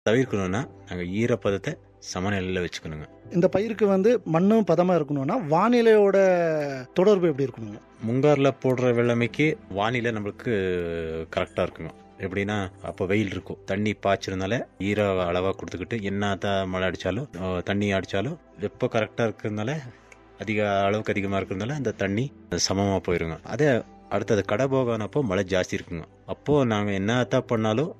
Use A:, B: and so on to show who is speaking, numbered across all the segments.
A: தவிர்க்கணும்னா நாங்கள் ஈரப்பதத்தை சமநிலையில் வச்சுக்கணுங்க
B: இந்த பயிருக்கு வந்து மண்ணும் பதமாக இருக்கணும்னா வானிலையோட தொடர்பு எப்படி இருக்கணுங்க
A: முங்காரில் போடுற வெள்ளமைக்கு வானிலை நம்மளுக்கு கரெக்டாக இருக்குங்க எப்படின்னா அப்போ வெயில் இருக்கும் தண்ணி பாய்ச்சிருந்தால ஈர அளவாக கொடுத்துக்கிட்டு என்ன தான் மழை அடித்தாலும் அஹ், தண்ணி அடித்தாலும் வெப்ப கரெக்டாக இருக்கிறதுனால அதிக அளவுக்கு அதிகமாக இருக்கிறதுனால அந்த தண்ணி சமமாக போயிருங்க அதே அடுத்தது கடை போகானப்போ மழை ஜாஸ்தி இருக்குங்க அப்போது நாங்கள் என்னத்தான் பண்ணாலும்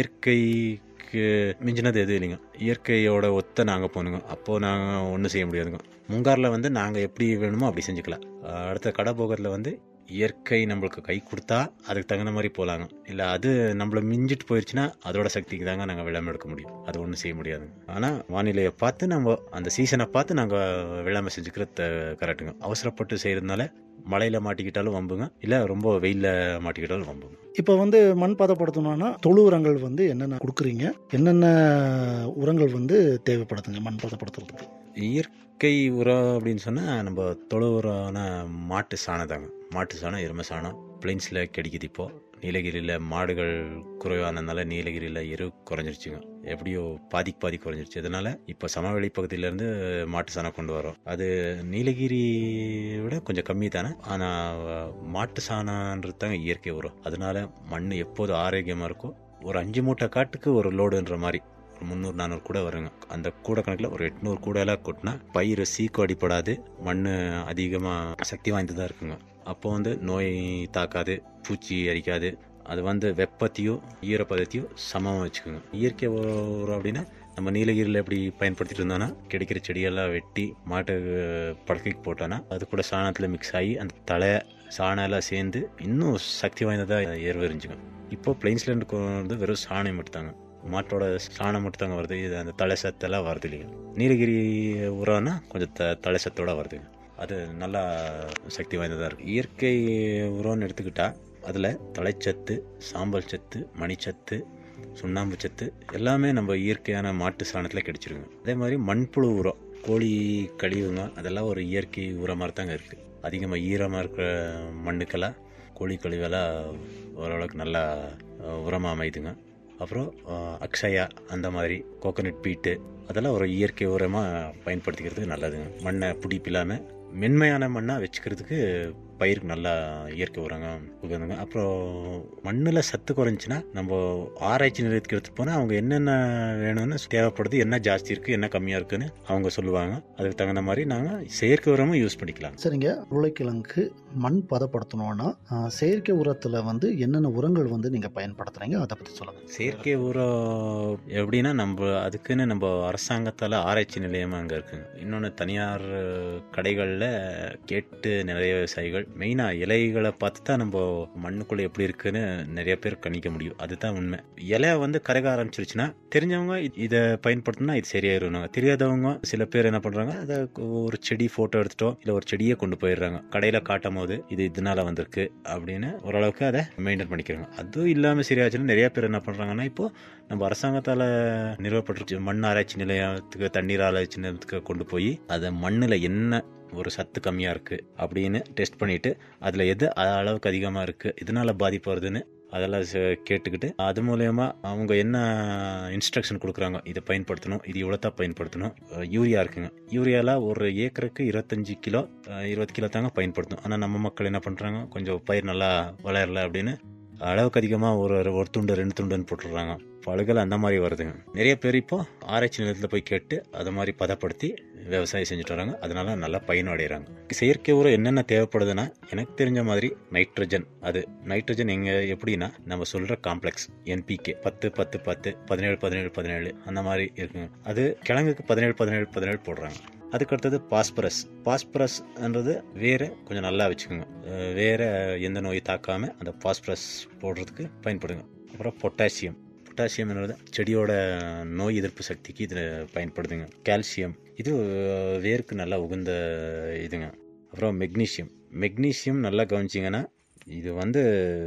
A: இயற்கைக்கு மிஞ்சினது எதுவும் இல்லைங்க இயற்கையோட ஒத்த நாங்கள் போகணுங்க அப்போது நாங்கள் ஒன்றும் செய்ய முடியாதுங்க முங்காரில் வந்து நாங்கள் எப்படி வேணுமோ அப்படி செஞ்சுக்கலாம் அஹ் அடுத்த கடை போகிறதுல வந்து இயற்கை நம்மளுக்கு கை கொடுத்தா அதுக்கு தகுந்த மாதிரி போகலாங்க இல்லை அது நம்மளை மிஞ்சிட்டு போயிடுச்சுன்னா அதோட சக்திக்கு தாங்க நாங்கள் வெள்ளாமை எடுக்க முடியும் அது ஒன்றும் செய்ய முடியாதுங்க ஆனால் வானிலையை பார்த்து நம்ம அந்த சீசனை பார்த்து நாங்கள் வெள்ளாமை செஞ்சுக்கிறது கரெக்டுங்க அவசரப்பட்டு செய்கிறதுனால மழையில் மாட்டிக்கிட்டாலும் வம்புங்க இல்லை ரொம்ப வெயிலில் மாட்டிக்கிட்டாலும் வம்புங்க
B: இப்போ வந்து மண் பதப்படுத்தணும்னா தொழு உரங்கள் வந்து என்னென்ன கொடுக்குறீங்க என்னென்ன உரங்கள் வந்து தேவைப்படுதுங்க மண் பதப்படுத்துறதுக்கு
A: இயற்கை உரம் அப்படின்னு சொன்னால் நம்ம தொழு உரம்னா மாட்டு சாணம் தாங்க மாட்டு சாணம் எருமை சாணம் பிளைன்ஸில் கிடைக்குது இப்போ நீலகிரியில் மாடுகள் குறைவானதுனால நீலகிரியில் எரு குறைஞ்சிருச்சுங்க எப்படியோ பாதிக்கு பாதி குறைஞ்சிருச்சு அதனால இப்போ சமவெளி பகுதியிலேருந்து மாட்டு சாணம் கொண்டு வரோம் அது நீலகிரி விட கொஞ்சம் கம்மி தானே ஆனால் மாட்டு சாணன்றது தாங்க இயற்கை உரம் அதனால மண் எப்போது ஆரோக்கியமாக இருக்கும் ஒரு அஞ்சு மூட்டை காட்டுக்கு ஒரு லோடுன்ற மாதிரி ஒரு முந்நூறு நானூறு கூட வருங்க அந்த கூட கணக்கில் ஒரு எட்நூறு கூடையெல்லாம் கொட்டினா பயிர் சீக்கு அடிப்படாது மண் அதிகமாக சக்தி வாய்ந்ததாக இருக்குங்க அப்போ வந்து நோய் தாக்காது பூச்சி அரிக்காது அது வந்து வெப்பத்தையும் ஈரப்பதத்தையும் சமமாக வச்சுக்கோங்க இயற்கை உரம் அப்படின்னா நம்ம நீலகிரியில் எப்படி பயன்படுத்திட்டு இருந்தோம்னா கிடைக்கிற செடியெல்லாம் வெட்டி மாட்டு படுக்கைக்கு போட்டோன்னா அது கூட சாணத்தில் மிக்ஸ் ஆகி அந்த தலை சாணம் எல்லாம் சேர்ந்து இன்னும் சக்தி வாய்ந்ததாக ஏர்வெறிஞ்சுங்க இப்போ பிளைன்ஸ்லேருந்து கொண்டு வெறும் சாணம் மட்டும்தாங்க மாட்டோட சாணம் மட்டும் தாங்க வருது இது அந்த தலை சத்தெல்லாம் வருது இல்லைங்க நீலகிரி உரம்னா கொஞ்சம் த தலை சத்தோட வருதுங்க அது நல்லா சக்தி வாய்ந்ததாக இருக்குது இயற்கை உரம்னு எடுத்துக்கிட்டா அதில் தலைச்சத்து சாம்பல் சத்து மணிச்சத்து சுண்ணாம்பு சத்து எல்லாமே நம்ம இயற்கையான மாட்டு சாணத்தில் கிடைச்சிருங்க அதே மாதிரி மண்புழு உரம் கோழி கழிவுங்க அதெல்லாம் ஒரு இயற்கை உரம் மாதிரி தாங்க இருக்குது அதிகமாக ஈரமாக இருக்கிற மண்ணுக்கெல்லாம் கோழி கழிவெல்லாம் ஓரளவுக்கு நல்லா உரமாக அமைதுங்க அப்புறம் அஹ், அக்ஷயா அந்த மாதிரி கோகனட் பீட்டு அதெல்லாம் ஒரு இயற்கை உரமாக பயன்படுத்திக்கிறதுக்கு நல்லதுங்க மண்ணை பிடிப்பில்லாமல் மென்மையான மண்ணாக வச்சுக்கிறதுக்கு பயிருக்கு நல்லா இயற்கை உரங்க உகந்துங்க அப்புறம் மண்ணில் சத்து குறைஞ்சின்னா நம்ம ஆராய்ச்சி நிலையத்துக்கு எடுத்துட்டு போனால் அவங்க என்னென்ன வேணும்னு தேவைப்படுது என்ன ஜாஸ்தி இருக்குது என்ன கம்மியாக இருக்குன்னு அவங்க சொல்லுவாங்க அதுக்கு தகுந்த மாதிரி நாங்கள் செயற்கை உரமும் யூஸ் பண்ணிக்கலாம்
B: சரிங்க உருளைக்கிழங்கு மண் பதப்படுத்தணும்னா ஆஹ், செயற்கை உரத்தில் வந்து என்னென்ன உரங்கள் வந்து நீங்கள் பயன்படுத்துகிறீங்க அதை பற்றி சொல்லுங்கள்
A: செயற்கை உரம் எப்படின்னா நம்ம அதுக்குன்னு நம்ம அரசாங்கத்தால் ஆராய்ச்சி நிலையமாக அங்கே இருக்குங்க இன்னொன்று தனியார் கடைகளில் கேட்டு நிறைய விவசாயிகள் மெயினாக இலைகளை பார்த்து தான் நம்ம மண்ணுக்குள்ளே எப்படி இருக்குன்னு நிறைய பேர் கணிக்க முடியும் அதுதான் உண்மை இலை வந்து கரைக ஆரம்பிச்சிருச்சுன்னா தெரிஞ்சவங்க இ- இதை பயன்படுத்தினா இது சரியாயிருவாங்க தெரியாதவங்க சில பேர் என்ன பண்ணுறாங்க அதை ஒரு செடி ஃபோட்டோ எடுத்துட்டோ இல்லை ஒரு செடியை கொண்டு போயிடுறாங்க கடையில் காட்டும் போது இது இதனால வந்திருக்கு அப்படின்னு ஓரளவுக்கு அதை மெயின்டைன் பண்ணிக்கிறாங்க அதுவும் இல்லாமல் சரியாச்சுன்னா நிறைய பேர் என்ன பண்ணுறாங்கன்னா இப்போ நம்ம அரசாங்கத்தால் நிறுவப்பட்டிருக்க மண் ஆராய்ச்சி நிலையத்துக்கு தண்ணீர் ஆராய்ச்சி நிலையத்துக்கு கொண்டு போய் அதை மண்ணில் என்ன ஒரு சத்து கம்மியாக இருக்குது அப்படின்னு டெஸ்ட் பண்ணிவிட்டு அதில் எது அளவுக்கு அதிகமாக இருக்குது இதனால பாதிப்பு வருதுன்னு அதெல்லாம் ச- கேட்டுக்கிட்டு அது மூலயமா அவங்க என்ன இன்ஸ்ட்ரக்ஷன் கொடுக்குறாங்க இதை பயன்படுத்தணும் இது இவ்வளோ தான் பயன்படுத்தணும் அஹ் யூரியா இருக்குங்க யூரியாவில் ஒரு ஏக்கருக்கு இருபத்தஞ்சி கிலோ அஹ் இருபது கிலோ தாங்க பயன்படுத்தணும் ஆனால் நம்ம மக்கள் என்ன பண்ணுறாங்க கொஞ்சம் பயிர் நல்லா வளரல அப்படின்னு அளவுக்கு அதிகமாக ஒரு ஒரு துண்டு ரெண்டு துண்டுன்னு போட்டுடுறாங்க பழுகல் அந்த மாதிரி வருதுங்க நிறைய பேர் இப்போ ஆராய்ச்சி நிலையத்தில் போய் கேட்டு அதை மாதிரி பதப்படுத்தி விவசாயம் செஞ்சுட்டு வராங்க அதனால நல்லா பயனும் அடைகிறாங்க செயற்கை உரம் என்னென்ன தேவைப்படுதுன்னா எனக்கு தெரிஞ்ச மாதிரி நைட்ரஜன் அது நைட்ரஜன் எங்க எப்படின்னா நம்ம சொல்ற காம்ப்ளெக்ஸ் என்பிகே பத்து பத்து பத்து பதினேழு பதினேழு பதினேழு அந்த மாதிரி இருக்குங்க அது கிழங்குக்கு பதினேழு பதினேழு பதினேழு போடுறாங்க அதுக்கு அடுத்தது பாஸ்பரஸ் பாஸ்பரஸ்ன்றது வேற கொஞ்சம் நல்லா வச்சுக்கோங்க அஹ் வேற எந்த நோய் தாக்காம அந்த பாஸ்பரஸ் போடுறதுக்கு பயன்படுங்க அப்புறம் பொட்டாசியம் பொட்டாசியம்ன்றது செடியோட நோய் எதிர்ப்பு சக்திக்கு இது பயன்படுதுங்க கால்சியம் இது அஹ், வேருக்கு நல்லா உகந்த இதுங்க அப்புறம் மெக்னீசியம் மெக்னீசியம் நல்லா கவனிச்சிங்கன்னா இது வந்து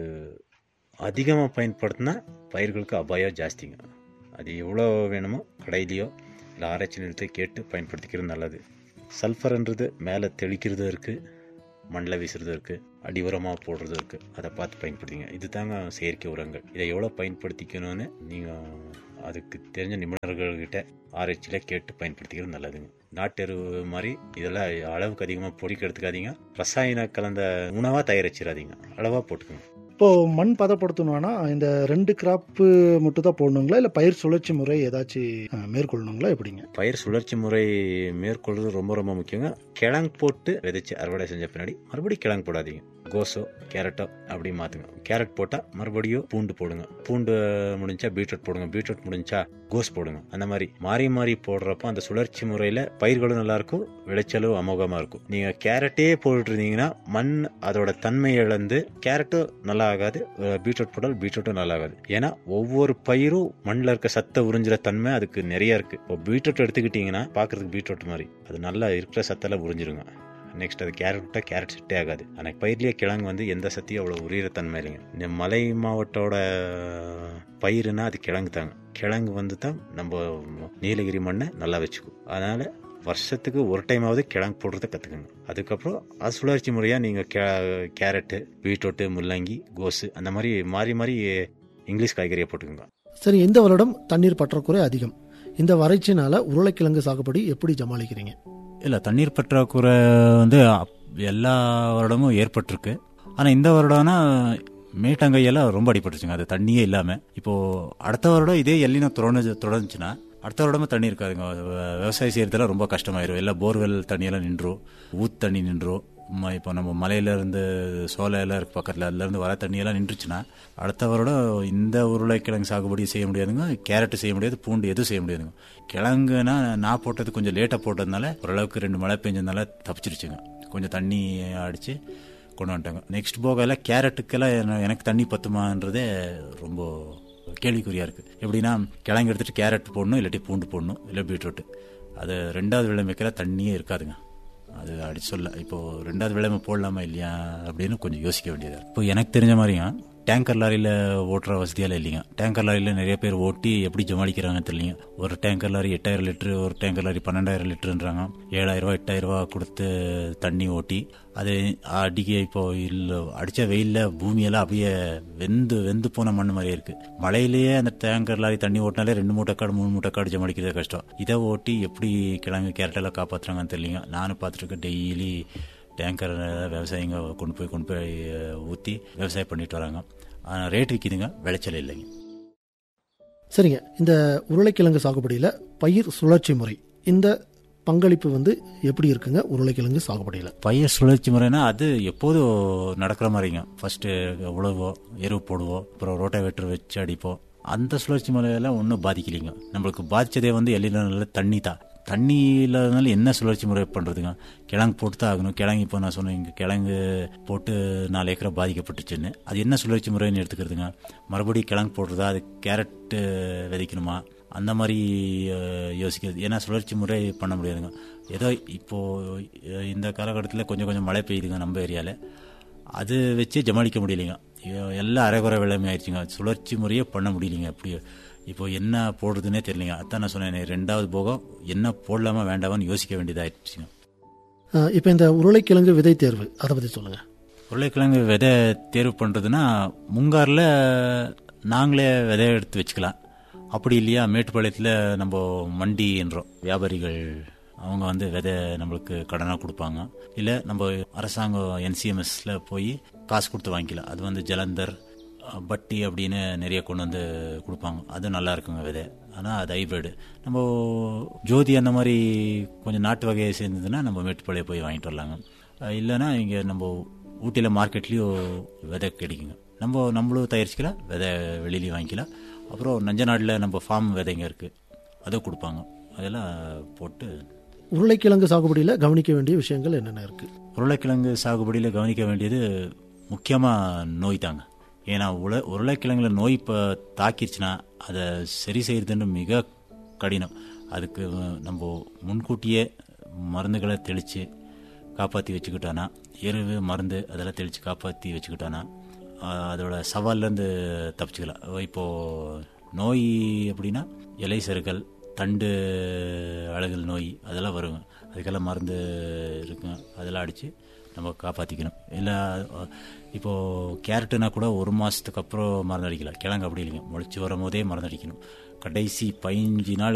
A: அதிகமாக பயன்படுத்தினா பயிர்களுக்கு அபாயம் ஜாஸ்திங்க அது எவ்வளோ வேணுமோ கடையிலையோ இல்லை ஆராய்ச்சி நிலையத்தை கேட்டு பயன்படுத்திக்கிறது நல்லது சல்ஃபர்ன்றது மேலே தெளிக்கிறதும் இருக்குது மண்ணில் வீசுறதும் இருக்குது அடி உரமாக போடுறதும் இருக்குது அதை பார்த்து பயன்படுத்திங்க இது தாங்க செயற்கை உரங்கள் இதை எவ்வளோ பயன்படுத்திக்கணும்னு நீங்கள் அதுக்கு தெரிஞ்ச நிபுணர்கள்கிட்ட ஆராய்ச்சியில் கேட்டு பயன்படுத்திக்கிறது நல்லதுங்க நாட்டு எருவு மாதிரி இதெல்லாம் அளவுக்கு அதிகமாக பொடிக்க எடுத்துக்காதீங்க ரசாயன கலந்த உணவாக தயாரிச்சிடாதீங்க அளவாக போட்டுக்கோங்க
B: இப்போ மண் பதப்படுத்தணும்னா இந்த ரெண்டு கிராப்பு மட்டும் தான் போடணுங்களா இல்லை பயிர் சுழற்சி முறை ஏதாச்சும் மேற்கொள்ளணுங்களா எப்படிங்க
A: பயிர் சுழற்சி முறை மேற்கொள்வது ரொம்ப ரொம்ப முக்கியங்க கிழங்கு போட்டு விதைச்சு அறுவடை செஞ்ச பின்னாடி மறுபடியும் கிழங்கு போடாதீங்க கோஸோ கேரட்டோ அப்படி மாற்றுங்க கேரட் போட்டால் மறுபடியும் பூண்டு போடுங்க பூண்டு முடிஞ்சா பீட்ரூட் போடுங்க பீட்ரூட் முடிஞ்சா கோஸ் போடுங்க அந்த மாதிரி மாறி மாறி போடுறப்போ அந்த சுழற்சி முறையில் பயிர்களும் நல்லா இருக்கும் விளைச்சலும் அமோகமாக இருக்கும் நீங்கள் கேரட்டே போட்டுட்டு இருந்தீங்கன்னா மண் அதோட தன்மை இழந்து கேரட்டும் நல்லா ஆகாது பீட்ரூட் போட்டால் பீட்ரூட்டும் நல்லா ஆகாது ஏன்னா ஒவ்வொரு பயிரும் மண்ணில் இருக்க சத்தை உறிஞ்சுற தன்மை அதுக்கு நிறைய இருக்கு இப்போ பீட்ரூட் எடுத்துக்கிட்டிங்கன்னா பார்க்கறதுக்கு பீட்ரூட் மாதிரி அது நல்லா இருக்கிற சத்தெல்லாம் உறிஞ்சிருங்க நெக்ஸ்ட் அது கேரட் விட்டால் கேரட் செட்டே ஆகாது ஆனால் பயிர்லேயே கிழங்கு வந்து எந்த சத்தியும் அவ்வளோ உரியற தன்மை இல்லைங்க இந்த மலை மாவட்டோட பயிருன்னா அது கிழங்கு தாங்க கிழங்கு வந்து தான் நம்ம நீலகிரி மண்ணை நல்லா வச்சுக்கும் அதனால் வருஷத்துக்கு ஒரு டைமாவது கிழங்கு போடுறத கற்றுக்குங்க அதுக்கப்புறம் அது சுழற்சி முறையாக நீங்கள் கே கேரட்டு பீட்ரூட்டு முள்ளங்கி கோஸு அந்த மாதிரி மாறி மாறி இங்கிலீஷ் காய்கறியை போட்டுக்கோங்க
C: சரி இந்த வருடம் தண்ணீர் பற்றாக்குறை அதிகம் இந்த வறட்சினால உருளைக்கிழங்கு சாகுபடி எப்படி சமாளிக்கிறீங்க
D: இல்லை தண்ணீர் பற்றாக்குறை வந்து அப்- எல்லா வருடமும் ஏற்பட்டிருக்கு ஆனால் இந்த வருடம்னா மேட்டங்கையெல்லாம் ரொம்ப அடிபட்டுச்சுங்க அது தண்ணியே இல்லாமல் இப்போது அடுத்த வருடம் இதே எல்லினம் தொடர்ந்து தொடர்ந்துச்சுன்னா அடுத்த வருடமும் தண்ணி இருக்காதுங்க வ- விவசாயம் செய்யறதுலாம் ரொம்ப கஷ்டமாயிரும் எல்லாம் போர்வெல் தண்ணியெல்லாம் நின்றும் ஊத் தண்ணி நின்றும் ம- இப்போ நம்ம மலையிலேருந்து சோலை எல்லாம் இருக்கு பக்கத்தில் அதுலேருந்து வர தண்ணியெல்லாம் நின்றுச்சுன்னா அடுத்த வருடம் இந்த உருளைக்கிழங்கு சாகுபடி செய்ய முடியாதுங்க கேரட் செய்ய முடியாது பூண்டு எதுவும் செய்ய முடியாதுங்க கிழங்குனா நான் போட்டது கொஞ்சம் லேட்டாக போட்டதுனால ஓரளவுக்கு ரெண்டு மழை பெஞ்சதுனால தப்பிச்சிருச்சுங்க கொஞ்சம் தண்ணி அடித்து கொண்டு வந்துட்டாங்க நெக்ஸ்ட் போகல கேரட்டுக்கெல்லாம் என்ன- எனக்கு தண்ணி பத்துமான்றதே ரொம்ப கேள்விக்குறியாக இருக்குது எப்படின்னா கிழங்கு எடுத்துகிட்டு கேரட் போடணும் இல்லாட்டி பூண்டு போடணும் இல்லை பீட்ரூட்டு அது ரெண்டாவது விளைமைக்கிற தண்ணியே இருக்காதுங்க அது அடி சொல்ல இப்போ ரெண்டாவது விளைமை போடலாமா இல்லையா அப்படின்னு கொஞ்சம் யோசிக்க வேண்டியது இப்போ எனக்கு தெரிஞ்ச மாதிரிங்க டேங்கர் லாரியில் ஓட்டுற வசதியெல்லாம் இல்லைங்க டேங்கர் லாரியில் நிறைய பேர் ஓட்டி எப்படி ஜமாளிக்கிறாங்கன்னு தெரியலங்க ஒரு டேங்கர் லாரி எட்டாயிரம் லிட்டரு ஒரு டேங்கர் லாரி பன்னெண்டாயிரம் லிட்டருன்றாங்க ஏழாயிரம் ரூபா எட்டாயிரம் ரூபா கொடுத்து தண்ணி ஓட்டி அது அடிக்க இப்போ இல்லை அடித்த வெயிலில் பூமியெல்லாம் அப்படியே வெந்து வெந்து போன மண் மாதிரியே இருக்கு மழையிலேயே அந்த டேங்கர் லாரி தண்ணி ஓட்டினாலே ரெண்டு மூட்டை காடு மூணு மூட்டை காடு ஜமாளிக்கிறது கஷ்டம் இதை ஓட்டி எப்படி கிழங்கு கேரட்டெல்லாம் காப்பாற்றுறாங்கன்னு தெரியலங்க நானும் பார்த்துருக்கேன் டெய்லி டேங்கர் விவசாயிங்க கொண்டு போய் கொண்டு போய் ஊற்றி விவசாயம் பண்ணிட்டு வராங்க ஆனால் ரேட் விற்கிதுங்க விளைச்சல் இல்லைங்க
C: சரிங்க இந்த உருளைக்கிழங்கு சாகுபடியில் பயிர் சுழற்சி முறை இந்த பங்களிப்பு வந்து எப்படி இருக்குங்க உருளைக்கிழங்கு சாகுபடியில்
D: பயிர் சுழற்சி முறைனா அது எப்போதும் நடக்கிற மாதிரிங்க ஃபர்ஸ்ட்டு உழவோ எருவு போடுவோம் அப்புறம் ரோட்டாவேட்டர் வச்சு அடிப்போம் அந்த சுழற்சி முறையெல்லாம் ஒன்றும் பாதிக்கலைங்க நம்மளுக்கு பாதிச்சதே வந்து எல்லினால தண்ணி தான் தண்ணி இல்லாதனால என்ன சுழற்சி முறை பண்ணுறதுங்க கிழங்கு போட்டு தான் ஆகணும் கிழங்கு இப்போ நான் சொன்னேன் இங்கே கிழங்கு போட்டு நாலு ஏக்கரை பாதிக்கப்பட்டுச்சுன்னு அது என்ன சுழற்சி முறைன்னு எடுத்துக்கிறதுங்க மறுபடியும் கிழங்கு போடுறதா அது கேரட்டு விதைக்கணுமா அந்த மாதிரி அஹ், யோசிக்கிறது ஏன்னா சுழற்சி முறை பண்ண முடியாதுங்க ஏதோ இப்போது இந்த காலகட்டத்தில் கொஞ்சம் கொஞ்சம் மழை பெய்யுதுங்க நம்ம ஏரியாவில் அது வச்சு ஜமாளிக்க முடியலைங்க எ- எல்லாம் அரைகுறை விளைமை ஆயிடுச்சுங்க சுழற்சி முறையே பண்ண முடியலைங்க அப்படி இப்போ என்ன போடுறதுன்னே தெரியலைங்க அதான் நான் சொன்னேன் ரெண்டாவது போகம் என்ன போடலாமா வேண்டாமான்னு யோசிக்க வேண்டியதாயிடுச்சுங்க
C: இப்போ இந்த உருளைக்கிழங்கு விதை தேர்வு அதை பற்றி சொல்லுங்கள்
D: உருளைக்கிழங்கு விதை தேர்வு பண்ணுறதுன்னா முங்காரில் நாங்களே விதை எடுத்து வச்சுக்கலாம் அப்படி இல்லையா மேட்டுப்பாளையத்தில் நம்ம மண்டின்றோம் வியாபாரிகள் அவங்க வந்து விதை நம்மளுக்கு கடனாக கொடுப்பாங்க இல்லை நம்ம அரசாங்கம் என்சிஎம்எஸ்ல போய் காசு கொடுத்து வாங்கிக்கலாம் அது வந்து ஜலந்தர் அஹ், பட்டி அப்படின்னு நிறைய கொண்டு வந்து கொடுப்பாங்க அது நல்லா இருக்குங்க விதை ஆனால் அது ஹைபிரிடு நம்ம ஜோதி அந்த மாதிரி கொஞ்சம் நாட்டு வகையை சேர்ந்ததுன்னா நம்ம மேட்டுப்பாளையம் போய் வாங்கிட்டு வரலாங்க அஹ், இல்லைன்னா இங்கே நம்ம ஊட்டியில் மார்க்கெட்லேயும் விதை கிடைக்குங்க நம்ம நம்மளும் தயாரிச்சுக்கலாம் விதை வெளியிலையும் வாங்கிக்கலாம் அப்புறம் நஞ்சநாட்டில் நம்ம ஃபார்ம் விதைங்க இருக்குது அதை கொடுப்பாங்க அதெல்லாம் போட்டு
C: உருளைக்கிழங்கு சாகுபடியில் கவனிக்க வேண்டிய விஷயங்கள் என்னென்ன இருக்குது
D: உருளைக்கிழங்கு சாகுபடியில் கவனிக்க வேண்டியது முக்கியமாக நோய் தாங்க ஏன்னா உல உருளைக்கிழங்குல நோய் இப்போ தாக்கிருச்சுன்னா அதை சரி செய்யறதுன்னு மிக கடினம் அதுக்கு நம்ம முன்கூட்டியே மருந்துகளை தெளித்து காப்பாற்றி வச்சுக்கிட்டோன்னா எருவு மருந்து அதெல்லாம் தெளித்து காப்பாற்றி வச்சுக்கிட்டோன்னா ஆஹ், அதோட சவால்லேருந்து தப்பிச்சுக்கலாம் இப்போது நோய் அப்படின்னா இலை செருகல் தண்டு அழுகல் நோய் அதெல்லாம் வருங்க அதுக்கெல்லாம் மருந்து இருக்குங்க அதெல்லாம் அடித்து நம்ம காப்பாற்றிக்கணும் இல்லை இப்போது கேரட்டுனா கூட ஒரு மாதத்துக்கு அப்புறம் மருந்து அடிக்கலாம் கிழங்கு அப்படி இல்லைங்க முளைச்சி வரும் போதே மருந்து அடிக்கணும் கடைசி பதினஞ்சு நாள்